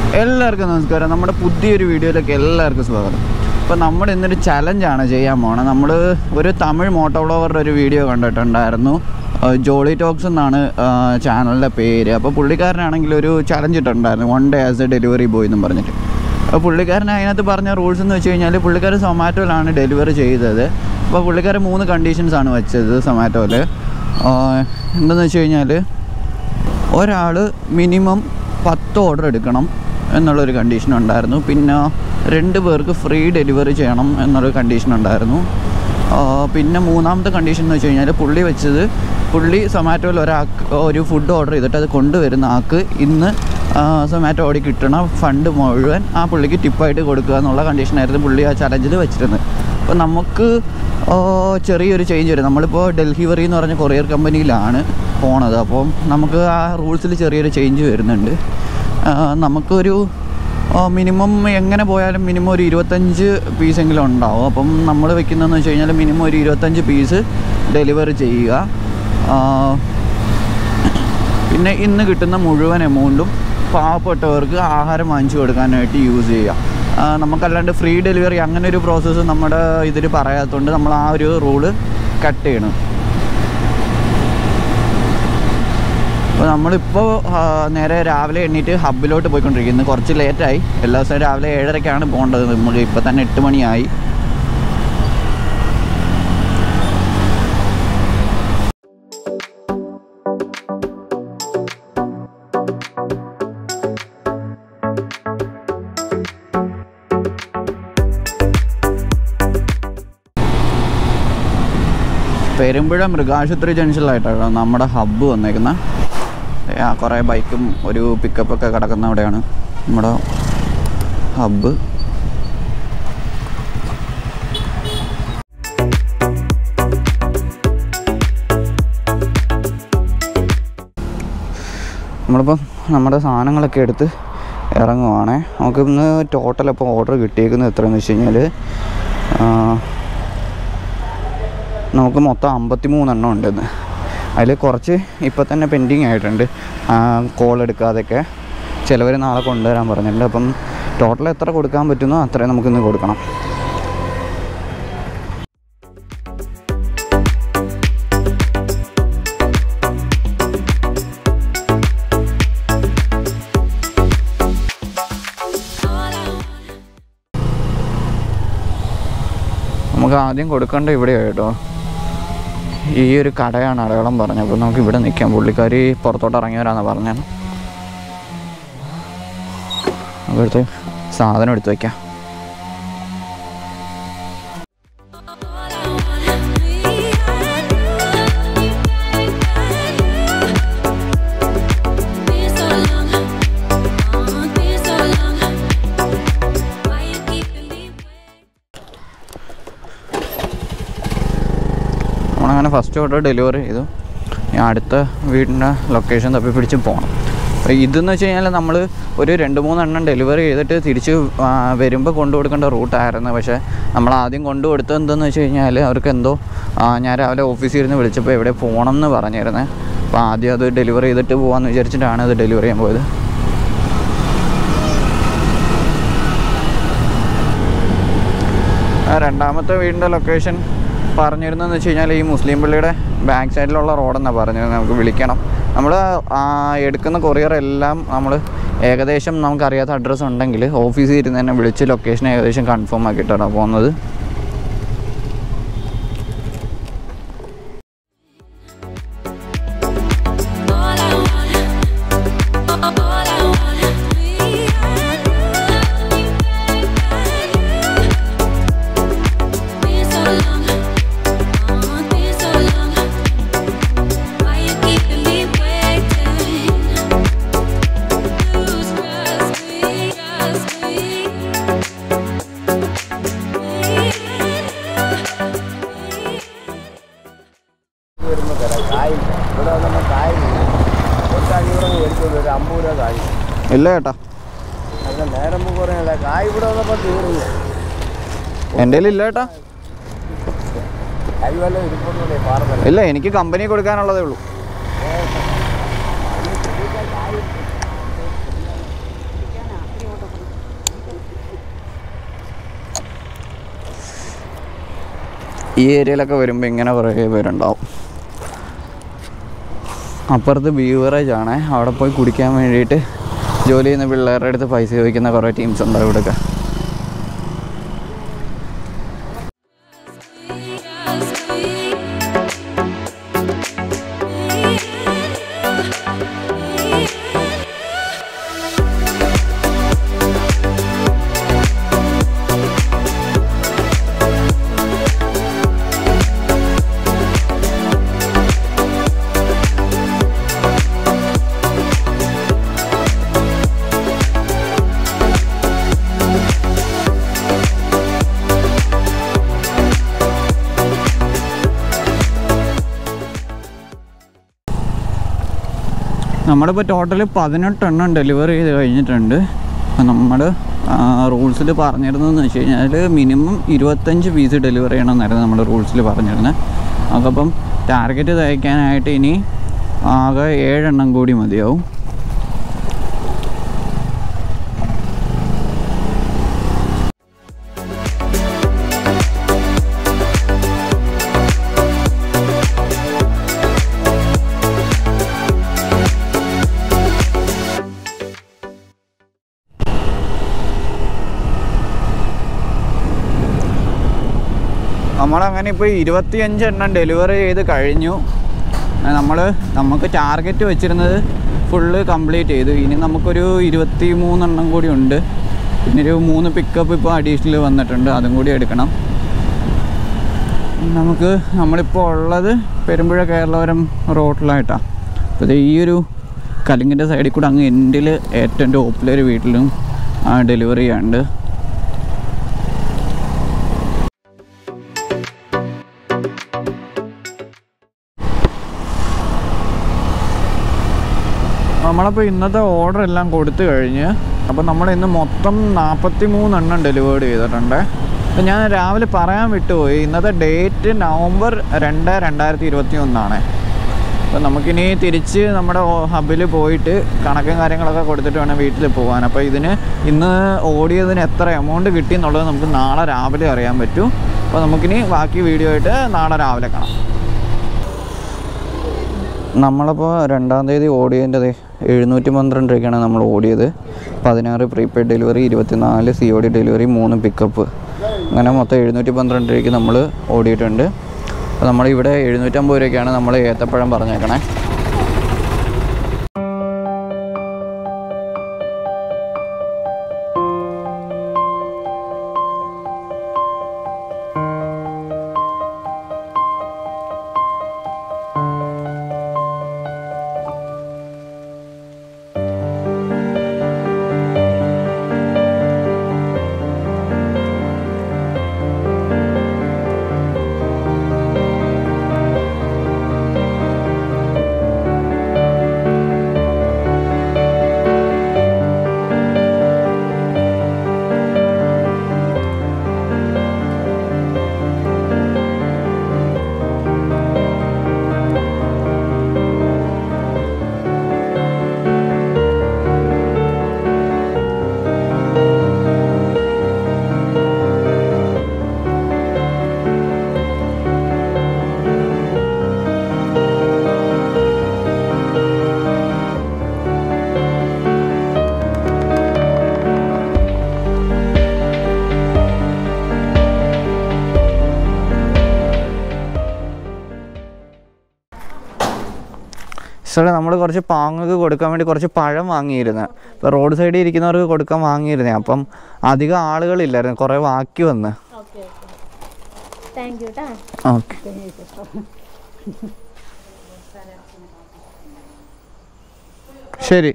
എല്ലാവർക്കും നമസ്കാരം നമ്മുടെ പുതിയൊരു വീഡിയോയിലേക്ക് എല്ലാവർക്കും സ്വാഗതം അപ്പോൾ നമ്മൾ ഇന്നൊരു ചലഞ്ചാണ് ചെയ്യാൻ പോണത് നമ്മൾ ഒരു തമിഴ് മോട്ടോ വ്ളോഗറുടെ ഒരു വീഡിയോ കണ്ടിട്ടുണ്ടായിരുന്നു ആ, ജോളി ടോക്സ് എന്നാണ് ചാനലിൻ്റെ പേര് അപ്പോൾ പുള്ളിക്കാരനാണെങ്കിൽ ഒരു ചലഞ്ച് ഇട്ടിട്ടുണ്ടായിരുന്നു one day as a delivery boy എന്നും പറഞ്ഞിട്ട് അപ്പോൾ പുള്ളിക്കാരൻ അതിനകത്ത് പറഞ്ഞ റൂൾസ് എന്ന് വെച്ച് കഴിഞ്ഞാൽ പുള്ളിക്കാരൻ സൊമാറ്റോയിലാണ് ഡെലിവറി ചെയ്തത് അപ്പോൾ പുള്ളിക്കാരൻ മൂന്ന് കണ്ടീഷൻസ് ആണ് വെച്ചത് സൊമാറ്റോയിൽ എന്തെന്ന് വെച്ച് കഴിഞ്ഞാൽ ഒരാൾ മിനിമം പത്ത് ഓർഡർ എടുക്കണം എന്നുള്ളൊരു കണ്ടീഷൻ ഉണ്ടായിരുന്നു പിന്നെ രണ്ട് പേർക്ക് ഫ്രീ ഡെലിവറി ചെയ്യണം എന്നുള്ളൊരു കണ്ടീഷൻ ഉണ്ടായിരുന്നു ആ, പിന്നെ മൂന്നാമത്തെ കണ്ടീഷൻ എന്ന് വെച്ച് കഴിഞ്ഞാൽ പുള്ളി വെച്ചത് പുള്ളി സൊമാറ്റോയിൽ ഒരാൾക്ക് ഒരു ഫുഡ് ഓർഡർ ചെയ്തിട്ട് അത് കൊണ്ടുവരുന്ന ആൾക്ക് ഇന്ന് സൊമാറ്റോ ഓടി കിട്ടണ ഫണ്ട് മുഴുവൻ ആ പുള്ളിക്ക് ടിപ്പായിട്ട് കൊടുക്കുക എന്നുള്ള കണ്ടീഷനായിരുന്നു പുള്ളി ആ ചലഞ്ചിൽ വെച്ചിരുന്നത് അപ്പോൾ നമുക്ക് ആ, ചെറിയൊരു ചേഞ്ച് വരും നമ്മളിപ്പോൾ ഡൽഹി വറി എന്ന് പറഞ്ഞ കൊറിയർ കമ്പനിയിലാണ് പോണത് അപ്പം നമുക്ക് ആ റൂൾസിൽ ചെറിയൊരു ചേഞ്ച് വരുന്നുണ്ട് ആ, നമുക്കൊരു മിനിമം എങ്ങനെ പോയാലും മിനിമം ഒരു ഇരുപത്തഞ്ച് പീസെങ്കിലും ഉണ്ടാവും അപ്പം നമ്മൾ വെക്കുന്നതെന്ന് വെച്ച് കഴിഞ്ഞാൽ മിനിമം ഒരു ഇരുപത്തഞ്ച് പീസ് ഡെലിവറി ചെയ്യുക ആ, പിന്നെ ഇന്ന് കിട്ടുന്ന മുഴുവൻ എമൗണ്ടും പാവപ്പെട്ടവർക്ക് ആഹാരം വാങ്ങിച്ചു കൊടുക്കാനായിട്ട് യൂസ് ചെയ്യുക ആ, നമുക്കല്ലാണ്ട് ഫ്രീ ഡെലിവറി അങ്ങനെ ഒരു പ്രോസസ്സ് നമ്മുടെ ഇതിൽ പറയാത്തതുകൊണ്ട് നമ്മൾ ആ ഒരു റൂള് കട്ട് ചെയ്യണം അപ്പോൾ നമ്മളിപ്പോൾ ആ, നേരെ രാവിലെ എണ്ണീറ്റ് ഹബ്ബിലോട്ട് പോയിക്കൊണ്ടിരിക്കുന്നത് കുറച്ച് ലേറ്റായി എല്ലാ ദിവസവും രാവിലെ ഏഴരയ്ക്കാണ് പോകേണ്ടത് നമുക്ക് ഇപ്പോൾ തന്നെ എട്ട് മണിയായി പെരുമ്പുഴ മൃഗാശുപത്രി ജംഗ്ഷനിലായിട്ടാണ് നമ്മുടെ ഹബ്ബ് വന്നേക്കുന്നത് ആ കുറേ ബൈക്കും ഒരു പിക്കപ്പൊക്കെ കിടക്കുന്ന അവിടെയാണ് നമ്മുടെ ഹബ്ബ് നമ്മളിപ്പോൾ നമ്മുടെ സാധനങ്ങളൊക്കെ എടുത്ത് ഇറങ്ങുവാണേ നമുക്ക് ഇന്ന് ടോട്ടൽ ഇപ്പോൾ ഓർഡർ കിട്ടിയേക്കുന്നത് എത്രയെന്ന് വെച്ച് കഴിഞ്ഞാൽ നമുക്ക് മൊത്തം അമ്പത്തി മൂന്നെണ്ണം ഉണ്ടെന്ന് അതിൽ കുറച്ച് ഇപ്പോൾ തന്നെ പെൻഡിങ് ആയിട്ടുണ്ട് കോൾ എടുക്കാതെയൊക്കെ ചിലവർ നാളെ കൊണ്ടുവരാൻ പറഞ്ഞിട്ടുണ്ട് അപ്പം ടോട്ടൽ എത്ര കൊടുക്കാൻ പറ്റുന്നോ അത്രയും നമുക്കിന്ന് കൊടുക്കണം നമുക്ക് ആദ്യം കൊടുക്കേണ്ട ഇവിടെ കേട്ടോ ഈ ഒരു കടയാണ് അടയാളം പറഞ്ഞത് അപ്പോൾ നമുക്ക് ഇവിടെ നിൽക്കാം പുള്ളിക്കാരി പുറത്തോട്ട് ഇറങ്ങിയവരാന്ന് പറഞ്ഞത് അവിടുത്തെ സാധനം എടുത്ത് വയ്ക്കാം നമ്മളങ്ങനെ ഫസ്റ്റ് ഓർഡർ ഡെലിവറി ചെയ്തു ഞാൻ അടുത്ത വീടിൻ്റെ ലൊക്കേഷൻ തപ്പി പിടിച്ച് പോകണം അപ്പോൾ ഇതെന്ന് വെച്ച് കഴിഞ്ഞാൽ നമ്മൾ ഒരു രണ്ട് മൂന്നെണ്ണം ഡെലിവറി ചെയ്തിട്ട് തിരിച്ച് വരുമ്പോൾ കൊണ്ടു കൊടുക്കേണ്ട റൂട്ടായിരുന്നു പക്ഷേ നമ്മൾ ആദ്യം കൊണ്ടു കൊടുത്തത് എന്തെന്ന് വെച്ച് കഴിഞ്ഞാൽ അവർക്ക് എന്തോ ആ, ഞാൻ രാവിലെ ഓഫീസിൽ ഇരുന്ന് വിളിച്ചപ്പോൾ എവിടെ പോകണം എന്ന് പറഞ്ഞിരുന്നത് അപ്പോൾ ആദ്യം അത് ഡെലിവറി ചെയ്തിട്ട് പോകാമെന്ന് വിചാരിച്ചിട്ടാണ് അത് ഡെലിവറി ചെയ്യാൻ പോയത് ആ രണ്ടാമത്തെ വീടിൻ്റെ ലൊക്കേഷൻ പറഞ്ഞിരുന്നതെന്ന് വെച്ച് കഴിഞ്ഞാൽ ഈ മുസ്ലിം പള്ളിയുടെ ബാക്ക് സൈഡിലുള്ള റോഡെന്നാണ് പറഞ്ഞിരുന്നത് നമുക്ക് വിളിക്കണം നമ്മൾ എടുക്കുന്ന കൊറിയർ എല്ലാം നമ്മൾ ഏകദേശം നമുക്കറിയാത്ത അഡ്രസ്സ് ഉണ്ടെങ്കിൽ ഓഫീസിൽ ഇരുന്ന് തന്നെ വിളിച്ച് ലൊക്കേഷൻ ഏകദേശം കൺഫേം ആക്കിയിട്ടാണ് പോകുന്നത് വരുമ്പോൾ തരാം കായില്ല ഇവിടെ വന്നപ്പോൾ കായില്ല ഒരു അഞ്ഞൂറ് മേടിച്ചോളൂ ഒരു അമ്പത് രൂപ കായ് ഇല്ല ചേട്ടാ അല്ല നേരം കുറയല്ല കായ് ഇവിടെ വന്നപ്പോൾ തീർന്നു എൻ്റെ കയ്യിൽ ഇല്ല ചേട്ടാ കായ് വല്ല ഇരിപ്പൊന്നുമില്ലേ പാർന്നല്ല ഇല്ല എനിക്ക് കമ്പനി കൊടുക്കാനുള്ളതേ ഉള്ളൂ ഈ ഏരിയയിലൊക്കെ വരുമ്പോൾ ഇങ്ങനെ കുറേ പേരുണ്ടാവും അപ്പുറത്ത് ബീവറേജ് ആണ് അവിടെ പോയി കുടിക്കാൻ വേണ്ടിയിട്ട് ജോലി ചെയ്യുന്ന പിള്ളേരുടെ അടുത്ത് പൈസ ചോദിക്കുന്ന കുറേ ടീംസ് ഉണ്ടാവും ഇവിടെയൊക്കെ നമ്മളിപ്പോൾ ടോട്ടൽ പതിനെട്ടെണ്ണം ഡെലിവറി ചെയ്ത് കഴിഞ്ഞിട്ടുണ്ട് അപ്പം നമ്മൾ റൂൾസിൽ പറഞ്ഞിരുന്നതെന്ന് വെച്ച് കഴിഞ്ഞാൽ മിനിമം ഇരുപത്തഞ്ച് പീസ് ഡെലിവറി ചെയ്യണമെന്നായിരുന്നു നമ്മുടെ റൂൾസിൽ പറഞ്ഞിരുന്നത് അപ്പം ടാർഗറ്റ് തയ്ക്കാനായിട്ട് ഇനി ആകെ ഏഴെണ്ണം കൂടി മതിയാവും നമ്മളങ്ങനെ ഇപ്പോൾ ഇരുപത്തിയഞ്ച് എണ്ണം ഡെലിവറി ചെയ്ത് കഴിഞ്ഞു നമ്മൾ നമുക്ക് ടാർഗറ്റ് വെച്ചിരുന്നത് ഫുള്ള് കംപ്ലീറ്റ് ചെയ്തു ഇനി നമുക്കൊരു ഇരുപത്തി മൂന്നെണ്ണം കൂടി ഉണ്ട് പിന്നെ ഒരു മൂന്ന് പിക്കപ്പ് ഇപ്പോൾ അഡീഷണൽ വന്നിട്ടുണ്ട് അതും കൂടി എടുക്കണം നമുക്ക് നമ്മളിപ്പോൾ ഉള്ളത് പെരുമ്പുഴ കേരളപുരം റോഡിലായിട്ടാണ് അപ്പോൾ ഇത് ഈ ഒരു കലിങ്ങിൻ്റെ സൈഡിൽ കൂടെ അങ്ങ് എൻഡിൽ ഏറ്റവും ടോപ്പിലൊരു വീട്ടിലും ഡെലിവറി ചെയ്യാനുണ്ട് നമ്മളപ്പോൾ ഇന്നത്തെ ഓർഡർ എല്ലാം കൊടുത്തു കഴിഞ്ഞ് അപ്പോൾ നമ്മൾ ഇന്ന് മൊത്തം നാൽപ്പത്തി മൂന്നെണ്ണം ഡെലിവേർഡ് ചെയ്തിട്ടുണ്ട് അപ്പോൾ ഞാൻ രാവിലെ പറയാൻ വിട്ടുപോയി ഇന്നത്തെ ഡേറ്റ് നവംബർ രണ്ട് രണ്ടായിരത്തി ഇരുപത്തി ഒന്നാണ് അപ്പോൾ നമുക്കിനി തിരിച്ച് നമ്മുടെ ഹബിൽ പോയിട്ട് കണക്കും കാര്യങ്ങളൊക്കെ കൊടുത്തിട്ട് വേണം വീട്ടിൽ പോകാൻ അപ്പോൾ ഇതിന് ഇന്ന് ഓടിയതിന് എത്ര എമൗണ്ട് കിട്ടി എന്നുള്ളത് നമുക്ക് നാളെ രാവിലെ അറിയാൻ പറ്റും അപ്പോൾ നമുക്കിനി ബാക്കി വീഡിയോ ആയിട്ട് നാളെ രാവിലെ കാണാം നമ്മളപ്പോൾ രണ്ടാം തീയതി ഓടിയതിൻ്റെ എഴുന്നൂറ്റി പന്ത്രണ്ട് രൂപയ്ക്കാണ് നമ്മൾ ഓടിയത് പതിനാറ് പ്രീപെയ്ഡ് ഡെലിവറി ഇരുപത്തിനാല് സി ഒ ഡി ഡെലിവറി മൂന്ന് പിക്കപ്പ് അങ്ങനെ മൊത്തം എഴുന്നൂറ്റി പന്ത്രണ്ട് രൂപയ്ക്ക് നമ്മൾ ഓടിയിട്ടുണ്ട് അപ്പോൾ നമ്മളിവിടെ എഴുന്നൂറ്റമ്പത് രൂപയ്ക്കാണ് നമ്മൾ ഏത്തപ്പഴം പറഞ്ഞേക്കണേ സാറേ നമ്മൾ കുറച്ച് പാങ്ങക്ക് കൊടുക്കാൻ വേണ്ടി കുറച്ച് പഴം വാങ്ങിയിരുന്നു ഇപ്പോൾ റോഡ് സൈഡിൽ ഇരിക്കുന്നവർക്ക് കൊടുക്കാൻ വാങ്ങിയിരുന്നേ അപ്പം അധികം ആളുകളില്ലായിരുന്നു കുറേ ബാക്കി വന്ന് ഓക്കെ താങ്ക് യു ട്ടാ ഓക്കെ ശരി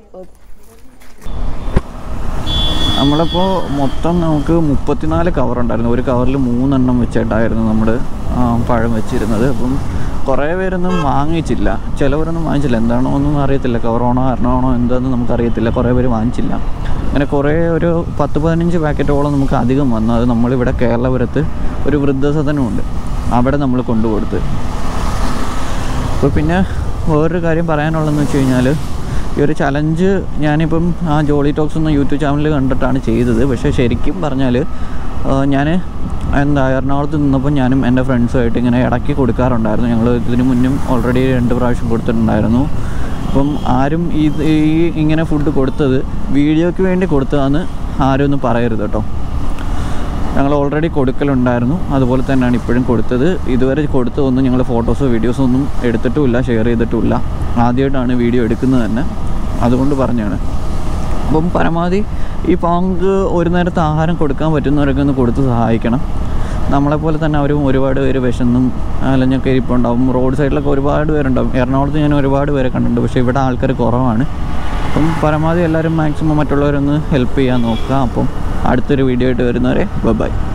നമ്മളിപ്പോൾ മൊത്തം നമുക്ക് മുപ്പത്തിനാല് കവർ ഉണ്ടായിരുന്നു ഒരു കവറിൽ മൂന്നെണ്ണം വെച്ചിട്ടായിരുന്നു നമ്മൾ പഴം വെച്ചിരുന്നത് അപ്പം കുറേ പേരൊന്നും വാങ്ങിച്ചില്ല ചിലവരൊന്നും വാങ്ങിച്ചില്ല എന്താണോ ഒന്നും അറിയത്തില്ല കവറാണോ കാരണമാണോ എന്താണെന്ന് നമുക്കറിയത്തില്ല കുറേ പേര് വാങ്ങിച്ചില്ല അങ്ങനെ കുറേ ഒരു പത്ത് പതിനഞ്ച് പാക്കറ്റോളം നമുക്ക് അധികം വന്നു അത് നമ്മളിവിടെ കേരളപുരത്ത് ഒരു വൃദ്ധസദനമുണ്ട് അവിടെ നമ്മൾ കൊണ്ടുകൊടുത്ത് അപ്പോൾ പിന്നെ വേറൊരു കാര്യം പറയാനുള്ളതെന്ന് വെച്ച് കഴിഞ്ഞാൽ ഈ ഒരു ചലഞ്ച് ഞാനിപ്പം ആ ജോളി ടോക്സ് എന്ന യൂട്യൂബ് ചാനലിൽ കണ്ടിട്ടാണ് ചെയ്തത് പക്ഷേ ശരിക്കും പറഞ്ഞാൽ ഞാൻ എന്താ എറണാകുളത്ത് നിന്നപ്പോൾ ഞാനും എൻ്റെ ഫ്രണ്ട്സുമായിട്ട് ഇങ്ങനെ ഇടയ്ക്ക് കൊടുക്കാറുണ്ടായിരുന്നു ഞങ്ങൾ ഇതിന് മുന്നും ഓൾറെഡി രണ്ട് പ്രാവശ്യം കൊടുത്തിട്ടുണ്ടായിരുന്നു അപ്പം ആരും ഇത് ഈ ഇങ്ങനെ ഫുഡ് കൊടുത്തത് വീഡിയോയ്ക്ക് വേണ്ടി കൊടുത്തതാന്ന് ആരും ഒന്നും പറയരുത് കേട്ടോ ഞങ്ങൾ ഓൾറെഡി കൊടുക്കലുണ്ടായിരുന്നു അതുപോലെ തന്നെയാണ് ഇപ്പോഴും കൊടുത്തത് ഇതുവരെ കൊടുത്തതൊന്നും ഞങ്ങൾ ഫോട്ടോസോ വീഡിയോസോ ഒന്നും എടുത്തിട്ടുമില്ല ഷെയർ ചെയ്തിട്ടുമില്ല ആദ്യമായിട്ടാണ് വീഡിയോ എടുക്കുന്നത് തന്നെ അതുകൊണ്ട് പറഞ്ഞാണ് അപ്പം പരമാവധി ഈ പാങ്ക് ഒരു നേരത്തെ ആഹാരം കൊടുക്കാൻ പറ്റുന്നവരൊക്കെ ഒന്ന് കൊടുത്ത് സഹായിക്കണം നമ്മളെപ്പോലെ തന്നെ അവരും ഒരുപാട് പേര് വിശന്നും അലഞ്ഞൊക്കെ ഇരിപ്പുണ്ടാവും റോഡ് സൈഡിലൊക്കെ ഒരുപാട് പേരുണ്ടാവും എറണാകുളത്ത് ഞാൻ ഒരുപാട് പേരെ കണ്ടിട്ടുണ്ട് പക്ഷേ ഇവിടെ ആൾക്കാർ കുറവാണ് അപ്പം പരമാവധി എല്ലാവരും മാക്സിമം മറ്റുള്ളവരൊന്ന് ഹെൽപ്പ് ചെയ്യാൻ നോക്കുക അപ്പം അടുത്തൊരു വീഡിയോ ആയിട്ട് വരുന്നവരെ ബൈ